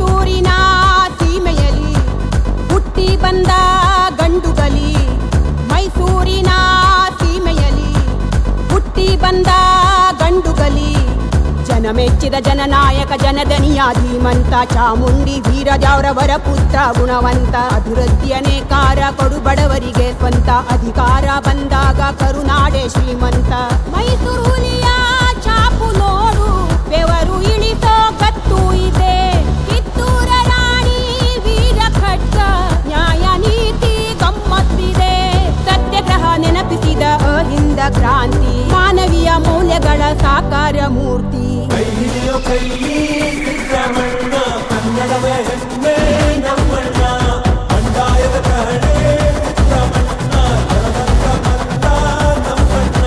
ಮೈಸೂರಿನ ಸೀಮೆಯಲಿ ಹುಟ್ಟಿ ಬಂದ ಗಂಡುಗಲಿ ಮೈಸೂರಿನ ಸೀಮೆಯಲಿ ಹುಟ್ಟಿ ಬಂದ ಗಂಡುಗಲಿ ಜನಮೆಚ್ಚಿದ ಜನನಾಯಕ ಜನದನಿಯ ಧೀಮಂತ ಚಾಮುಂಡಿ ವೀರಜಾವ್ರವರ ಪುತ್ರ ಗುಣವಂತ ಅಭಿವೃದ್ಧಿಯನೇ ಕಾರ ಕೊಡು ಬಡವರಿಗೆ ಸ್ವಂತ ಅಧಿಕಾರ ಬಂದಾಗ ಕರುನಾಡೆ ಶ್ರೀಮಂತ ಮೈಸೂರು ಹುಲಿಯ ಚಾಪು ನೋಡು ಬೆವರು ಇಳಿಸೋ ಕತ್ತು ಇದೆ ಕಿತ್ತೂರ ರಾಣಿ ವೀರ ಖಡ್ಗ ನ್ಯಾಯ ನೀತಿ ಗಮ್ಮತ್ತಿದೆ ಸತ್ಯಾಗ್ರಹ ನೆನಪಿಸಿದ ಅಹಿಂದ ಕ್ರಾಂತಿ ಮಾನವೀಯ ಮೌಲ್ಯಗಳ ಸಾಕಾರ ಮೂರ್ತಿ ಕೈ ಹಿಡಿಯೋ ಕೈ ಸಿದ್ದರಾಮಣ್ಣ ಕನ್ನಡವೇ ಹೆಮ್ಮೆ ನಮ್ಮಣ್ಣ ಬಂಡಾಯದ ಕಹಳೆ ಸಿದ್ದರಾಮಣ್ಣ ಜಗದಂತ ಬಂದ ನಮ್ಮಣ್ಣ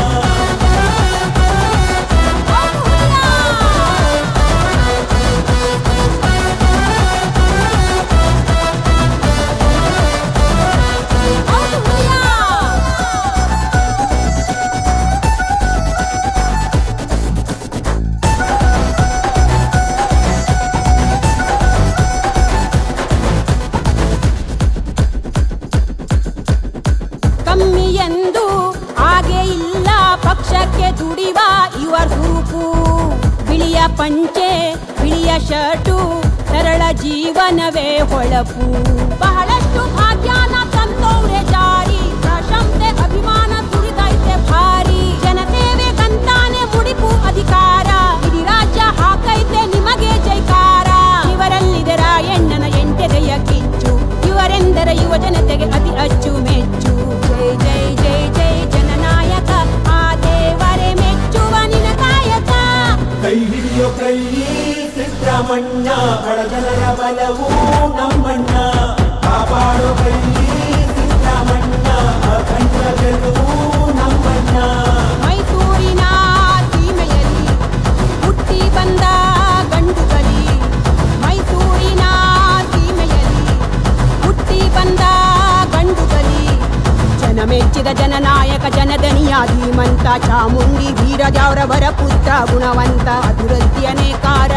ಕಮ್ಮಿ ಎಂದು ಹಾಗೆ ಇಲ್ಲ ಪಕ್ಷಕ್ಕೆ ದುಡಿವ ಇವರ್ ಹುರುಪು ಬಿಳಿಯ ಪಂಚೆ ಬಿಳಿಯ ಶರ್ಟು ಸರಳ ಜೀವನವೇ ಹೊಳಪು ಬಹಳಷ್ಟು ಭಾಗ್ಯಾನ ತಂದವ್ರೆ ಜಾರಿ ಪ್ರಶಂಸೆ ಅಭಿಮಾನ ಸುರಿದೈತೆ ಭಾರಿ ಜನಸೇವೆಗಂತಾನೆ ಮುಡಿಪು ಅಧಿಕಾರ ಇಡೀ ರಾಜ್ಯ ಹಾಕೈತೆ ನಿಮಗೆ ಜೈಕಾರ ಇವರಲ್ಲಿದೆ ರಾಯಣ್ಣನ ಎಂಟೆದೆಯ ಕಿಚ್ಚು ಇವರೆಂದರೆ ಯುವ ಜನತೆಗೆ ಅತಿ ಅಚ್ಚು ಮೆಚ್ಚು ಜೈ ಜೈ ಜೈ ಜೈ ಜನನಾಯಕ ಆ ದೇವರೇ ಮೆಚ್ಚುವ ನಿನ ಕಾಯಕ ಕೈ ಹಿಡಿಯೋ ಕೈ ಸಿದ್ದರಾಮಣ್ಣ ಬಡ ಜನರ ಬಲವು ನಮ್ಮಣ್ಣ ಕಾಪಾಡೋ ಕೈ ಸಿದ್ದರಾಮಣ್ಣ ಅಖಂಡ ಗೆಲುವು ನಮ್ಮಣ್ಣ ಮೈಸೂರಿನ ಸೀಮೆಯಲ್ಲಿ ಹುಟ್ಟಿ ಬಂದ ಗಂಡುಗಲಿ ಮೈಸೂರಿನ ಸೀಮೆಯಲ್ಲಿ ಹುಟ್ಟಿ ಬಂದ ಗಂಡುಗಲಿ ಜನಮೆಚ್ಚಿದ ಜನನಾಯಕ ಜನದನಿಯ ಧೀಮಂತ ಚಾಮುಂಡಿ ವೀರಜಾವ್ರವರ ಪುತ್ರ ಗುಣವಂತ ಅಭಿವೃದ್ಧಿಯನೇ ಕಾರ